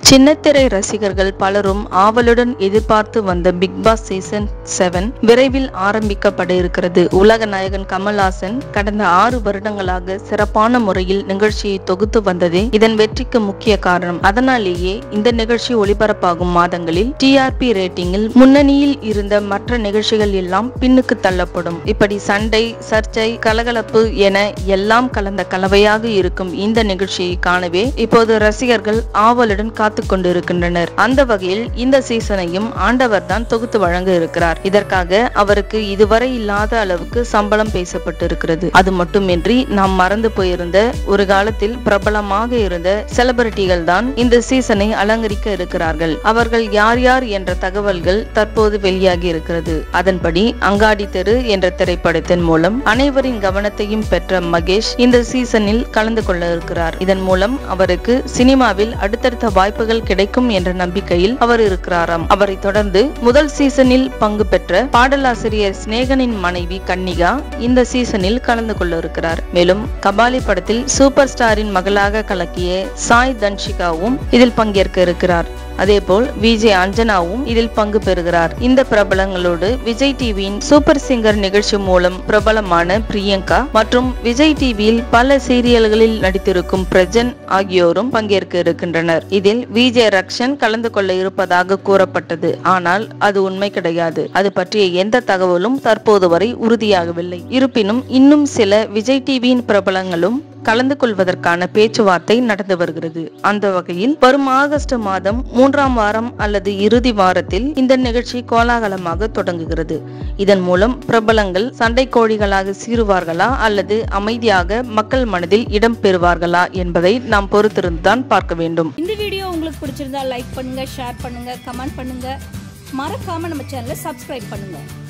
சின்னத்திரை ரசிகர்கள் பலரும் ஆவலுடன் எதிர்பார்த்து வந்த பிக் பாஸ் சீசன் செவன் விரைவில் ஆரம்பிக்கப்பட இருக்கிறது உலக நாயகன் கமல்ஹாசன் கடந்த ஆறு வருடங்களாக சிறப்பான முறையில் நிகழ்ச்சியை தொகுத்து வந்ததே இதன் வெற்றிக்கு முக்கிய காரணம் அதனாலேயே இந்த நிகழ்ச்சி ஒளிபரப்பாகும் மாதங்களில் டிஆர்பி ரேட்டிங்கில் முன்னணியில் இருந்த மற்ற நிகழ்ச்சிகள் எல்லாம் பின்னுக்கு தள்ளப்படும் இப்படி சண்டை சர்ச்சை கலகலப்பு என எல்லாம் கலந்த கலவையாக இருக்கும் இந்த நிகழ்ச்சியை காணவே இப்போது ரசிகர்கள் ஆவலுடன் காத்து கொண்டிருக்கின்றனர் அந்த வகையில் இந்த சீசனையும் ஆண்டவர் தான் தொகுத்து வழங்க இருக்கிறார் இதற்காக அவருக்கு இதுவரை இல்லாத அளவுக்கு சம்பளம் பேசப்பட்டு இருக்கிறது அது மட்டுமின்றி நாம் மறந்து போயிருந்த ஒரு காலத்தில் பிரபலமாக இருந்த செலிபிரிட்டிகள் தான் இந்த சீசனை அலங்கரிக்க இருக்கிறார்கள் அவர்கள் யார் யார் என்ற தகவல்கள் தற்போது வெளியாகி இருக்கிறது அதன்படி அங்காடி தெரு என்ற திரைப்படத்தின் மூலம் அனைவரின் கவனத்தையும் பெற்ற மகேஷ் இந்த சீசனில் கலந்து கொள்ள இருக்கிறார் இதன் மூலம் அவருக்கு சினிமாவில் அடுத்தடுத்த வாய்ப்புகள் கிடைக்கும் என்ற நம்பிக்கையில் அவர் இருக்கிறாராம் அவரை தொடர்ந்து முதல் சீசனில் பங்கு பெற்ற பாடலாசிரியர் சிநேகனின் மனைவி கன்னிகா இந்த சீசனில் கலந்து கொள்ள இருக்கிறார் மேலும் கபாலி படத்தில் சூப்பர் ஸ்டாரின் மகளாக கலக்கிய சாய் தன்ஷிகாவும் இதில் பங்கேற்க இருக்கிறார் அதேபோல் விஜய் அஞ்சனாவும் இதில் பங்கு பெறுகிறார் இந்த பிரபலங்களோடு விஜய் டிவியின் சூப்பர் சிங்கர் நிகழ்ச்சி மூலம் பிரபலமான பிரியங்கா மற்றும் விஜய் டிவியில் பல சீரியல்களில் நடித்திருக்கும் பிரஜன் ஆகியோரும் பங்கேற்க இருக்கின்றனர் இதில் விஜய் ரக்ஷன் கலந்து கொள்ள இருப்பதாக கூறப்பட்டது ஆனால் அது உண்மை கிடையாது அது பற்றிய எந்த தகவலும் தற்போது வரை உறுதியாகவில்லை இருப்பினும் இன்னும் சில விஜய் டிவியின் பிரபலங்களும் கலந்து கொள்வதற்கான பேச்சுவார்த்தை நடந்து வருகிறது அந்த வகையில் வரும் ஆகஸ்ட் மாதம் மூன்றாம் வாரம் அல்லது இறுதி வாரத்தில் இந்த நிகழ்ச்சி கோலாகலமாக தொடங்குகிறது இதன் மூலம் பிரபலங்கள் சண்டை கோழிகளாக சீருவார்களா அல்லது அமைதியாக மக்கள் மனதில் இடம் பெறுவார்களா என்பதை நாம் பொறுத்திருந்துதான் பார்க்க வேண்டும் இந்த வீடியோ உங்களுக்கு பிடிச்சிருந்தா லைக் பண்ணுங்க ஷேர் பண்ணுங்க கமெண்ட் பண்ணுங்க மறக்காம நம்ம சேனலை சப்ஸ்கிரைப் பண்ணுங்க